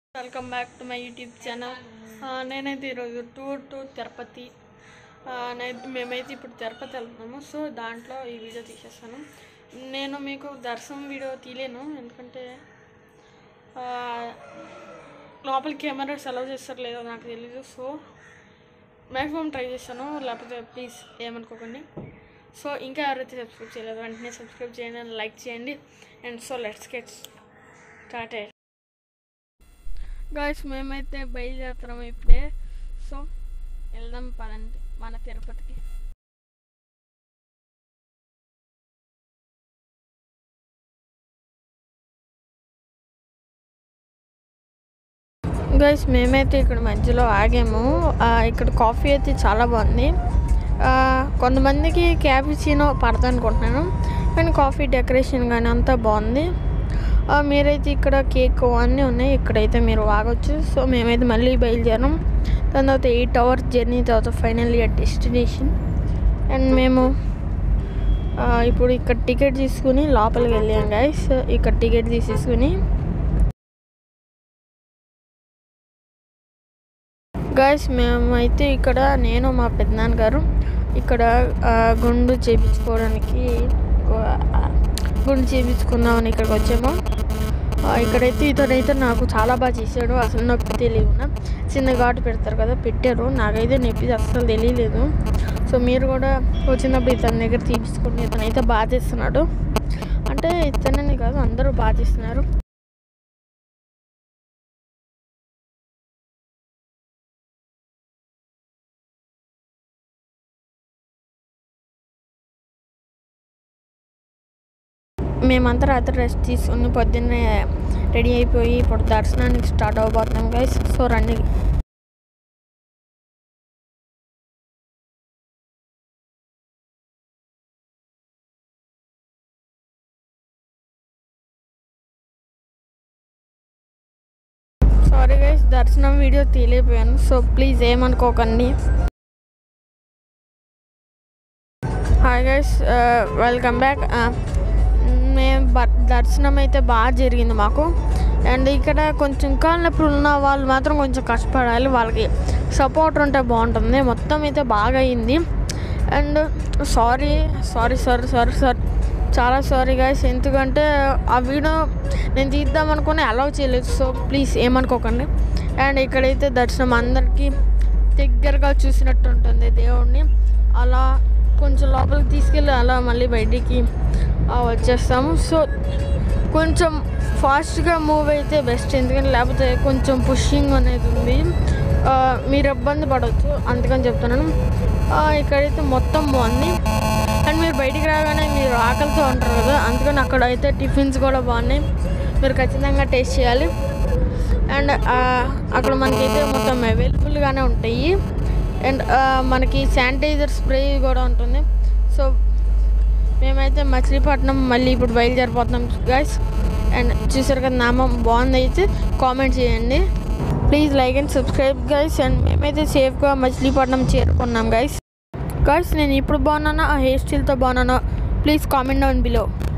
welcome back to my YouTube channel నేనైతే ఈరోజు tour to Tirupati ఆ, నైట్ మేమైతే ఇప్పుడు తిరుపతి వెళ్తున్నాము సో దాంట్లో ఈ వీడియో తీసేస్తాను నేను మీకు దర్శనం వీడియో తీయలేను ఎందుకంటే ఆ, లోపల కెమెరాస్ అలౌ చేస్తారు లేదో నాకు తెలీదు సో మ్యాక్సిమం ట్రై చేస్తాను లేకపోతే ప్లీజ్ ఏమనుకోకండి సో ఇంకా ఎవరైతే సబ్స్క్రైబ్ చేయలేదు వెంటనే సబ్స్క్రైబ్ చేయండి అండ్ లైక్ చేయండి and so let's get started guys మేమైతే బయలుదేరుతున్నాము ఇప్పుడే సో వెళ్దాం పదండి మన తిరుపతికి గైస్ మేమైతే ఇక్కడ మధ్యలో ఆగాము ఆ, ఇక్కడ కాఫీ అయితే చాలా బాగుంది ఆ, కొంతమందికి క్యాపిచినో పడతా అనుకుంటున్నాను కానీ కాఫీ డెకరేషన్ కానీ అంతా బాగుంది ఆ, మీరైతే ఇక్కడ కేక్ అన్నీ ఉన్నాయి ఇక్కడైతే మీరు ఆగొచ్చు సో మేమైతే మళ్ళీ బయలుదేరాం దాని తర్వాత ఎయిట్ అవర్స్ జర్నీ తర్వాత ఫైనల్లీ అట్ డెస్టినేషన్ అండ్ మేము ఆ, ఇప్పుడు ఇక్కడ టికెట్ తీసుకుని లోపలికి వెళ్ళాం గైస్ ఇక్కడ టికెట్ తీసేసుకుని గాయస్ మేమైతే ఇక్కడ నేను మా పెద్దనాన్న గారు ఇక్కడ ఆ, గుండు చేయించుకోవడానికి ఆ, గుండు చేయించుకుందామని ఇక్కడికి వచ్చాము ఆ, ఇక్కడైతే ఇతనైతే నాకు చాలా బాగా చేశాడు అసలు నొప్పి తెలియకుండా చిన్న ఘాటు పెడతారు కదా పెట్టారు నాకైతే నొప్పి అస్సలు తెలియలేదు సో మీరు కూడా వచ్చినప్పుడు ఇతని దగ్గర తీపించుకోండి ఇతనైతే బాగా చేస్తున్నాడు అంటే ఇతనని కాదు అందరూ బాగా చేస్తున్నారు మేమంతా రాత్రి రెస్ట్ తీసుకుని పొద్దున్నే రెడీ అయిపోయి ఇప్పుడు దర్శనానికి స్టార్ట్ అవబోతున్నాం గైస్ సో రండి సారీ గైస్ దర్శనం వీడియో తీయలేకపోయాను సో ప్లీజ్ ఏమనుకోకండి హాయ్ గైస్ వెల్కమ్ బ్యాక్ మేము బ- దర్శనం అయితే బాగా జరిగింది మాకు అండ్ ఇక్కడ కొంచెం కాళ్ళ నొప్పులు ఉన్న వాళ్ళు మాత్రం కొంచెం కష్టపడాలి వాళ్ళకి సపోర్ట్ ఉంటే బాగుంటుంది మొత్తం అయితే బాగా అయింది and sorry sorry sorry sorry sorry చాలా సారీ గైస్ ఎందుకంటే ఆ వీడియో నేను తీద్దాం అనుకుని అలౌ చేయలేదు సో ప్లీజ్ ఏమనుకోకండి అండ్ ఇక్కడైతే దర్శనం అందరికీ దగ్గరగా చూసినట్టు ఉంటుంది దేవుడిని అలా కొంచెం లోపలికి తీసుకెళ్ళి అలా మళ్ళీ బయటికి ఆ, వచ్చేస్తాము సో కొంచెం ఫాస్ట్గా మూవ్ అయితే బెస్ట్ ఎందుకంటే లేకపోతే కొంచెం పుషింగ్ అనేది ఉంది ఆ, మీరు ఇబ్బంది పడవచ్చు అందుకని చెప్తున్నాను ఆ, ఇక్కడైతే మొత్తం బాగుంది అండ్ మీరు బయటికి రాగానే మీరు ఆకలితో ఉంటారు కదా అందుకని అక్కడ అయితే టిఫిన్స్ కూడా బాగున్నాయి మీరు ఖచ్చితంగా టేస్ట్ చేయాలి అండ్ అక్కడ మనకైతే మొత్తం అవైలబుల్గానే ఉంటాయి అండ్ మనకి శానిటైజర్ స్ప్రే కూడా ఉంటుంది సో మేమైతే మచిలీపట్నం మళ్ళీ ఇప్పుడు బయలుదేరిపోతున్నాం గైస్ అండ్ చూసారు కదా నామం బాగుంది అయితే కామెంట్ చేయండి please like and subscribe guys and మేమైతే సేఫ్గా మచిలీపట్నం చేరుకున్నాం గైస్ గైస్ నేను ఇప్పుడు బాగున్నానా ఆ హెయిర్ స్టైల్తో బాగున్నానా ప్లీజ్ కామెంట్ డౌన్ బిలో